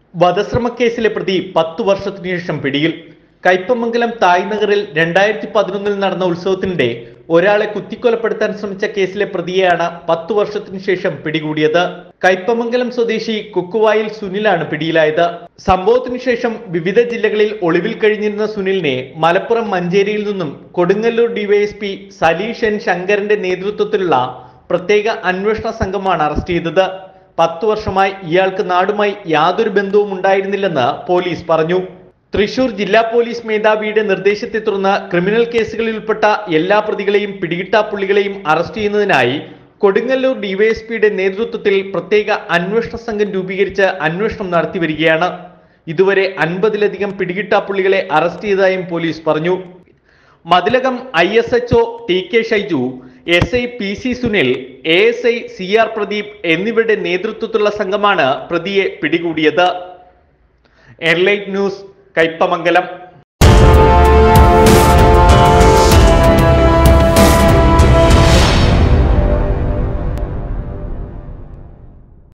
വധശ്രമക്കേസിലെ പ്രതി പത്തു വർഷത്തിനു ശേഷം പിടിയിൽ കയ്പമംഗലം തായ്നഗറിൽ രണ്ടായിരത്തി പതിനൊന്നിൽ നടന്ന ഉത്സവത്തിനിടെ ഒരാളെ കുത്തിക്കൊലപ്പെടുത്താൻ ശ്രമിച്ച കേസിലെ പ്രതിയെയാണ് പത്തു വർഷത്തിനു ശേഷം പിടികൂടിയത് കയ്പമംഗലം സ്വദേശി കുക്കുവായിൽ സുനിലാണ് പിടിയിലായത് സംഭവത്തിനു ശേഷം വിവിധ ജില്ലകളിൽ ഒളിവിൽ കഴിഞ്ഞിരുന്ന സുനിലിനെ മലപ്പുറം മഞ്ചേരിയിൽ നിന്നും കൊടുങ്ങല്ലൂർ ഡിവൈഎസ്പി സലീഷ് എൻ ശങ്കരന്റെ നേതൃത്വത്തിലുള്ള പ്രത്യേക അന്വേഷണ സംഘമാണ് അറസ്റ്റ് ചെയ്തത് പത്തു വർഷമായി ഇയാൾക്ക് നാടുമായി യാതൊരു ബന്ധവും ഉണ്ടായിരുന്നില്ലെന്ന് പോലീസ് പറഞ്ഞു തൃശൂർ ജില്ലാ പോലീസ് മേധാവിയുടെ നിർദ്ദേശത്തെ തുടർന്ന് ക്രിമിനൽ കേസുകളിൽ ഉൾപ്പെട്ട എല്ലാ പ്രതികളെയും പിടികിട്ടാപ്പുള്ളികളെയും അറസ്റ്റ് ചെയ്യുന്നതിനായി കൊടുങ്ങല്ലൂർ ഡിവൈഎസ്പിയുടെ നേതൃത്വത്തിൽ പ്രത്യേക അന്വേഷണ സംഘം രൂപീകരിച്ച് അന്വേഷണം നടത്തി വരികയാണ് ഇതുവരെ അൻപതിലധികം പിടികിട്ടാപ്പുള്ളികളെ അറസ്റ്റ് ചെയ്തതായും പോലീസ് പറഞ്ഞു Mathilakam I S H O T K Shaiju S I P C Sunil A S I C R Pradeep എന്നിവരുടെ നേതൃത്വത്തിലുള്ള സംഘമാണ് പ്രതിയെ പിടികൂടിയത് എയർലൈറ്റ് ന്യൂസ് കയ്പമംഗലം